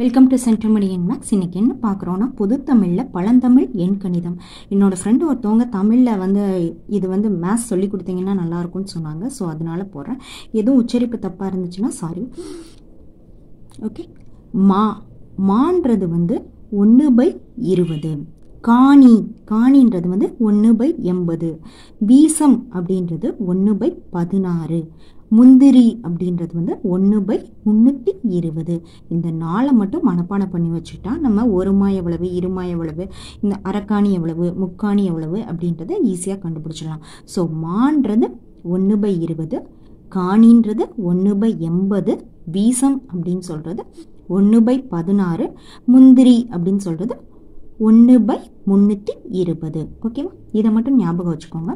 welcome to சென்டர்மணி என் maths இன்னைக்கு என்ன பார்க்குறோன்னா பொதுத்தமிழில் பழந்தமிழ் எண் கணிதம் என்னோட ஃப்ரெண்டு ஒருத்தவங்க தமிழில் வந்து இது வந்து மேத்ஸ் சொல்லி கொடுத்தீங்கன்னா நல்லா இருக்கும்னு சொன்னாங்க ஸோ அதனால போடுறேன் எதுவும் உச்சரிப்பு தப்பாக இருந்துச்சுன்னா சாரி ஓகே மா மான்றது வந்து ஒன்று பை இருபது காணி காணின்றது வந்து ஒன்று பை எண்பது வீசம் அப்படின்றது ஒன்று பை பதினாறு முந்திரி அப்படின்றது வந்து ஒன்று பை முந்நூற்றி இருபது இந்த நாளை மட்டும் மனப்பாடம் பண்ணி வச்சுட்டா நம்ம ஒரு மா எவ்வளவு இருமா எவ்வளவு இந்த அரக்காணி எவ்வளவு முக்காணி எவ்வளவு அப்படின்றத ஈஸியாக கண்டுபிடிச்சிடலாம் ஸோ மான்றது ஒன்று பை இருபது காணின்றது ஒன்று பை எண்பது வீசம் அப்படின்னு சொல்கிறது ஒன்று பை பதினாறு முந்திரி அப்படின்னு சொல்கிறது ஒன்று பை முந்நூற்றி இருபது ஓகேவா இதை மட்டும் ஞாபகம் வச்சுக்கோங்க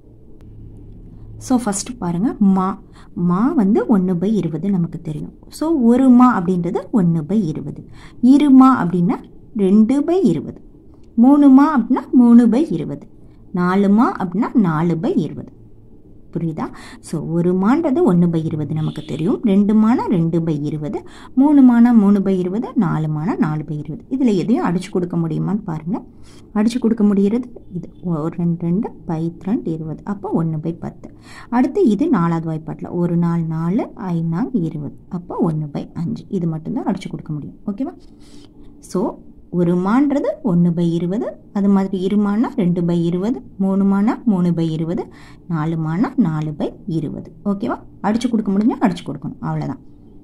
ஸோ ஃபஸ்ட்டு பாருங்கள் மா மா வந்து ஒன்று பை இருபது நமக்கு தெரியும் ஸோ ஒரு மா அப்படின்றது ஒன்று பை இருபது இரு மா அப்படின்னா ரெண்டு பை இருபது மூணு மா அப்படின்னா மூணு பை இருபது நாலு மா அப்படின்னா நாலு பை இருபது புரியுதா ஸோ ஒரு மான்றது ஒன்று பை இருபது நமக்கு தெரியும் ரெண்டு மானா ரெண்டு பை இருபது மூணு மானா மூணு பை இருபது நாலு மானா நாலு பை இருபது இதில் எதையும் அடிச்சு கொடுக்க முடியுமான்னு பாருங்கள் அடிச்சு கொடுக்க முடிகிறது இது ஒரு ரெண்டு ரெண்டு பை ரெண்டு இருபது அப்போ ஒன்று பை பத்து அடுத்து இது நாலாவது வாய்ப்பாட்டில் ஒரு நாள் நாலு ஐநாள் இருபது அப்போ ஒன்று பை அஞ்சு இது மட்டும்தான் அடிச்சு கொடுக்க முடியும் ஓகேவா ஸோ ஒரு மான்றது ஒன்று பை இருபது அது மாதிரி இருமானா ரெண்டு பை இருபது மூணு மானா மூணு பை இருபது நாலு மானா நாலு பை இருபது ஓகேவா அடிச்சு கொடுக்க முடிஞ்சால் அடிச்சு கொடுக்கணும் அவ்வளோதான்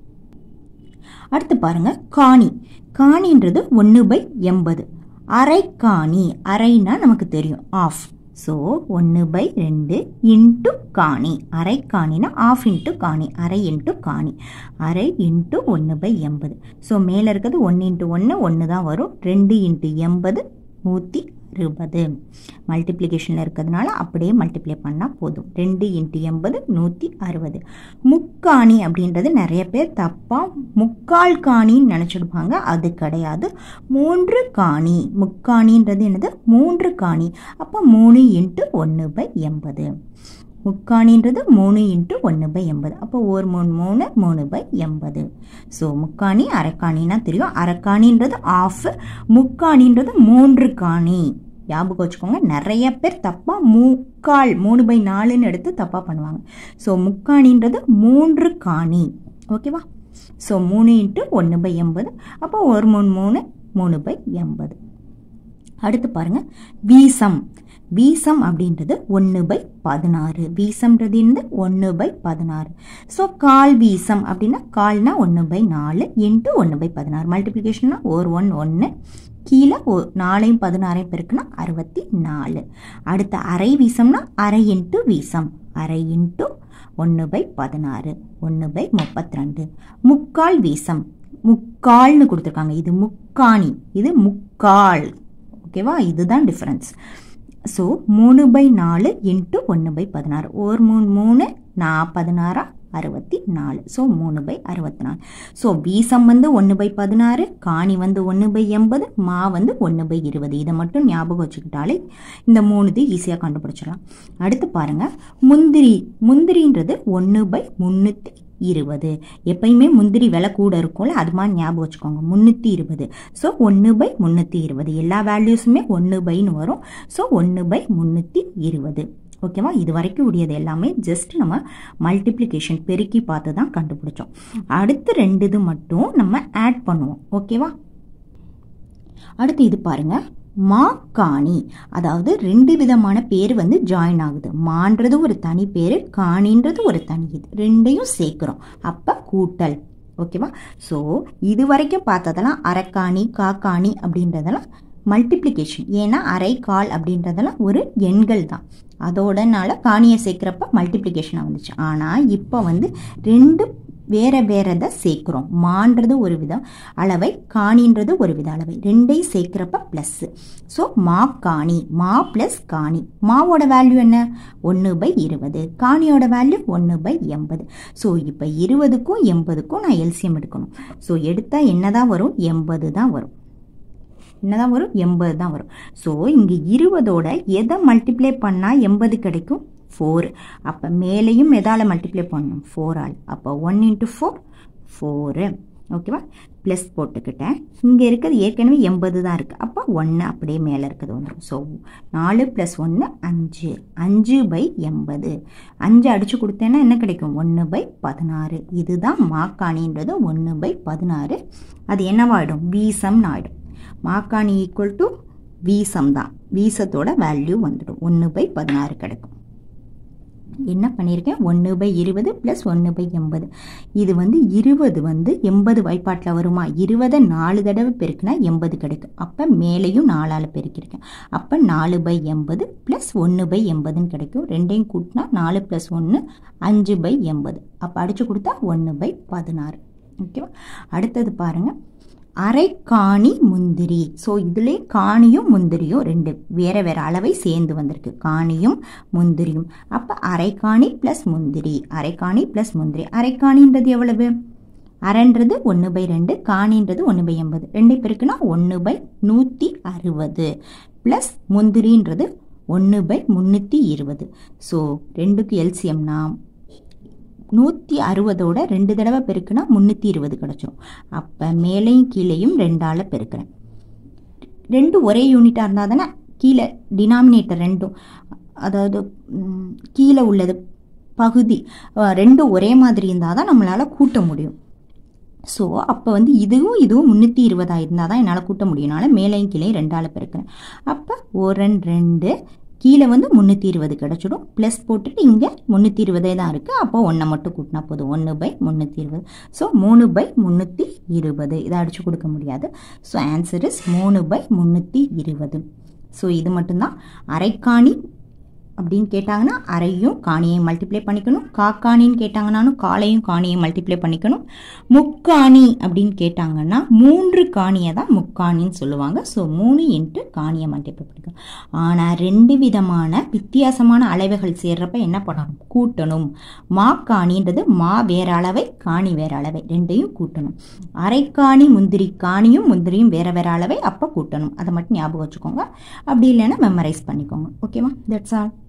அடுத்து பாருங்க காணி காணின்றது ஒன்று பை எண்பது அரை காணி அரைனா நமக்கு தெரியும் ஆஃப் ஸோ ஒன்று பை ரெண்டு இன்ட்டு காணி அரை காணினா ஆஃப் இன்ட்டு காணி அரை இன்ட்டு காணி அரை இன்ட்டு ஒன்று பை எண்பது ஸோ மேலே இருக்கிறது ஒன்று இன்ட்டு ஒன்று ஒன்று தான் வரும் ரெண்டு இன்ட்டு எண்பது நூற்றி அறுபது மல்டிப்ளிகேஷனில் இருக்கிறதுனால அப்படியே மல்டிப்ளை பண்ணால் போதும் ரெண்டு இன்ட்டு எண்பது நூற்றி அறுபது முக்காணி அப்படின்றது நிறைய பேர் தப்பாக முக்கால் காணின்னு நினச்சிடுப்பாங்க அது கிடையாது மூன்று காணி முக்காணின்றது என்னது மூன்று காணி அப்போ மூணு இன்ட்டு ஒன்று பை எண்பது முக்காணின்றது மூணு இன்ட்டு ஒன்று பை எண்பது அப்போ ஒரு மூணு மூணு மூணு பை எண்பது ஸோ முக்காணி அரைக்காணின்னா தெரியும் அரைக்காணின்றது ஆஃப் முக்காணின்றது மூன்று காணி ஞாபகம் வச்சுக்கோங்க நிறைய பேர் தப்பாக முக்கால் மூணு பை நாலுன்னு எடுத்து தப்பாக பண்ணுவாங்க ஸோ முக்காணின்றது மூன்று காணி ஓகேவா ஸோ மூணு இன்ட்டு ஒன்று பை எண்பது அப்போ ஒரு மூணு மூணு மூணு பை எண்பது அடுத்து பாருங்க வீசம் வீசம் அப்படின்றது ஒன்று பை பதினாறு வீசம்ன்றது இருந்து ஒன்று பை பதினாறு ஸோ கால் வீசம் அப்படின்னா கால்னா ஒன்று பை நாலு இன்ட்டு ஒன்று பை பதினாறு மல்டிப்ளிகேஷன்னா ஒரு ஒன் ஒன்று கீழே ஓ நாலையும் பதினாறையும் பெருக்குனா அறுபத்தி நாலு அடுத்த அரை வீசம்னா அரை இன்ட்டு வீசம் அரை இன்ட்டு ஒன்று பை பதினாறு ஒன்று பை முப்பத்தி ரெண்டு முக்கால் வீசம் முக்கால்னு கொடுத்துருக்காங்க இது முக்காணி இது முக்கால் ஓகேவா இதுதான் டிஃப்ரென்ஸ் ஸோ மூணு பை நாலு இன்ட்டு ஒன்று பை பதினாறு ஒரு மூணு மூணு நான் பதினாறா அறுபத்தி நாலு ஸோ மூணு பை அறுபத்தி நாலு ஸோ வீசம் வந்து ஒன்று பை பதினாறு காணி வந்து ஒன்று பை எண்பது மா வந்து ஒன்று பை இருபது இதை மட்டும் ஞாபகம் வச்சுக்கிட்டாலே இந்த மூணுது ஈஸியாக கண்டுபிடிச்சிடலாம் அடுத்து பாருங்கள் முந்திரி முந்திரின்றது ஒன்று பை முந்நூற்றி இருபது எப்பயுமே முந்திரி விலை கூட இருக்கும்ல அது மாதிரி ஞாபகம் வச்சுக்கோங்க முந்நூற்றி இருபது ஸோ ஒன்று பை முந்நூற்றி இருபது எல்லா வேல்யூஸுமே ஒன்று பைன்னு வரும் ஸோ ஒன்று பை முந்நூற்றி இருபது ஓகேவா இது வரைக்கும் உடையது எல்லாமே ஜஸ்ட் நம்ம மல்டிப்ளிகேஷன் பெருக்கி பார்த்து தான் கண்டுபிடிச்சோம் அடுத்து ரெண்டு இது மட்டும் நம்ம ஆட் பண்ணுவோம் ஓகேவா அடுத்து இது பாருங்க மா காணி அதாவது ரெண்டு விதமான பேர் வந்து ஜாயின் ஆகுது மான்றது ஒரு தனி பேர் காணின்றது ஒரு தனி இது ரெண்டையும் சேர்க்குறோம் அப்போ கூட்டல் ஓகேவா ஸோ இது வரைக்கும் பார்த்ததெல்லாம் அரைக்காணி காக்காணி அப்படின்றதெல்லாம் மல்டிப்ளிகேஷன் ஏன்னா அரை கால் அப்படின்றதெல்லாம் ஒரு எண்கள் தான் அதோடனால காணியை சேர்க்குறப்ப மல்டிப்ளிகேஷனாக வந்துச்சு ஆனால் இப்போ வந்து ரெண்டு வேற வேறதை சேர்க்குறோம் மான்றது ஒரு விதம் அளவை காணின்றது ஒரு வித அளவை ரெண்டையும் சேர்க்குறப்ப ப்ளஸ்ஸு ஸோ மா காணி மா ப்ளஸ் காணி மாவோட வேல்யூ என்ன ஒன்று பை இருபது காணியோட வேல்யூ ஒன்று பை எண்பது ஸோ இப்போ இருபதுக்கும் எண்பதுக்கும் நான் எல்சியம் எடுக்கணும் ஸோ எடுத்தால் என்ன தான் வரும் எண்பது தான் வரும் என்னதான் வரும் எண்பது தான் வரும் ஸோ இங்கே இருபதோட எதை மல்டிப்ளை பண்ணால் எண்பது கிடைக்கும் ஃபோர் அப்போ மேலேயும் எதால் மல்டிப்ளை பண்ணணும் ஃபோரால் அப்போ ஒன் இன்ட்டு ஃபோர் ஃபோரு ஓகேவா ப்ளஸ் போட்டுக்கிட்டேன் இங்கே இருக்கிறது ஏற்கனவே எண்பது தான் இருக்குது அப்போ ஒன்று அப்படியே மேலே இருக்கிறது வந்துடும் ஸோ நாலு ப்ளஸ் ஒன்று அஞ்சு அஞ்சு பை எண்பது அஞ்சு அடித்து கொடுத்தேன்னா என்ன கிடைக்கும் ஒன்று பை பதினாறு இதுதான் மாக்காணின்றது ஒன்று பை பதினாறு அது என்னவாயிடும் வீசம்னு ஆகிடும் மாக்காணி ஈக்குவல் டு வீசம் தான் வீசத்தோட வேல்யூ வந்துடும் ஒன்று பை பதினாறு கிடைக்கும் என்ன பண்ணியிருக்கேன் ஒன்று பை இருபது ப்ளஸ் ஒன்று பை எண்பது இது வந்து இருபது வந்து எண்பது வாய்ப்பாட்டில் வருமா இருபதை நாலு தடவை பெருக்குனா எண்பது கிடைக்கும் அப்போ மேலேயும் நாலால் பெருக்கியிருக்கேன் அப்போ நாலு பை எண்பது ப்ளஸ் ஒன்று பை எண்பதுன்னு கிடைக்கும் ரெண்டையும் கூட்டினா நாலு ப்ளஸ் ஒன்று அஞ்சு பை எண்பது அப்போ அடித்து கொடுத்தா ஒன்று பை பதினாறு ஓகேவா அடுத்தது பாருங்கள் அரைக்காணி முந்திரி ஸோ இதுலே காணியும் முந்திரியும் ரெண்டு வேற வேற அளவை சேர்ந்து வந்திருக்கு காணியும் முந்திரியும் அப்போ அரைக்காணி ப்ளஸ் முந்திரி அரைக்காணி ப்ளஸ் முந்திரி அரைக்காணின்றது எவ்வளவு அரைன்றது ஒன்று பை ரெண்டு காணின்றது ஒன்று பை எண்பது ரெண்டு பேருக்குன்னா ஒன்று பை நூற்றி அறுபது ப்ளஸ் முந்திரின்றது ஒன்று பை முந்நூற்றி இருபது ஸோ ரெண்டுக்கு எல்சியம்னா நூற்றி அறுபதோட ரெண்டு தடவை பெருக்குனா முந்நூற்றி இருபது கிடச்சிரும் அப்போ மேலேயும் கீழேயும் ரெண்டால் பெருக்கிறேன் ரெண்டும் ஒரே யூனிட்டாக இருந்தால் தானே கீழே டினாமினேட்டர் ரெண்டும் அதாவது ம், கீழே உள்ளது பகுதி அஹ், ரெண்டும் ஒரே மாதிரி இருந்தால் தான் நம்மளால் கூட்ட முடியும் ஸோ அப்போ வந்து இதுவும் இதுவும் முந்நூற்றி இருபதாக இருந்தால் தான் என்னால் கூட்ட முடியும்னால மேலேயும் கீழேயும் ரெண்டால் பெருக்கிறேன் அப்போ ஒரு ரெண்டு ரெண்டு கீழே வந்து முந்நூற்றி இருபது கிடச்சிடும் ப்ளஸ் போட்டுட்டு இங்கே முந்நூற்றி இருபதே தான் இருக்குது அப்போ ஒன்றை மட்டும் கூட்டினா போதும் ஒன்று பை முந்நூற்றி இருபது ஸோ மூணு பை முந்நூற்றி இருபது இதை அடித்து கொடுக்க முடியாது ஸோ ஆன்சர் இஸ் மூணு பை முந்நூற்றி இருபது ஸோ இது மட்டும்தான் அரைக்காணி அப்படின்னு கேட்டாங்கன்னா அரையும் காணியையும் மல்டிப்ளை பண்ணிக்கணும் காக்காணின்னு கேட்டாங்கன்னாலும் காலையும் காணியையும் மல்டிப்ளை பண்ணிக்கணும் முக்காணி அப்படின்னு கேட்டாங்கன்னா மூன்று காணியை தான் முக்காணின்னு சொல்லுவாங்க ஸோ மூணு இன்ட்டு காணியை மல்டிப்ளை பண்ணிக்கணும் ஆனால் ரெண்டு விதமான வித்தியாசமான அளவைகள் சேர்றப்ப என்ன பண்ணணும் கூட்டணும் மா காணின்றது மா வேற அளவை காணி வேற அளவை ரெண்டையும் கூட்டணும் அரைக்காணி முந்திரி காணியும் முந்திரியும் வேற வேற அளவை அப்போ கூட்டணும் அதை மட்டும் ஞாபகம் வச்சுக்கோங்க அப்படி இல்லைன்னா மெமரைஸ் பண்ணிக்கோங்க ஓகேவா தட்ஸ் ஆல்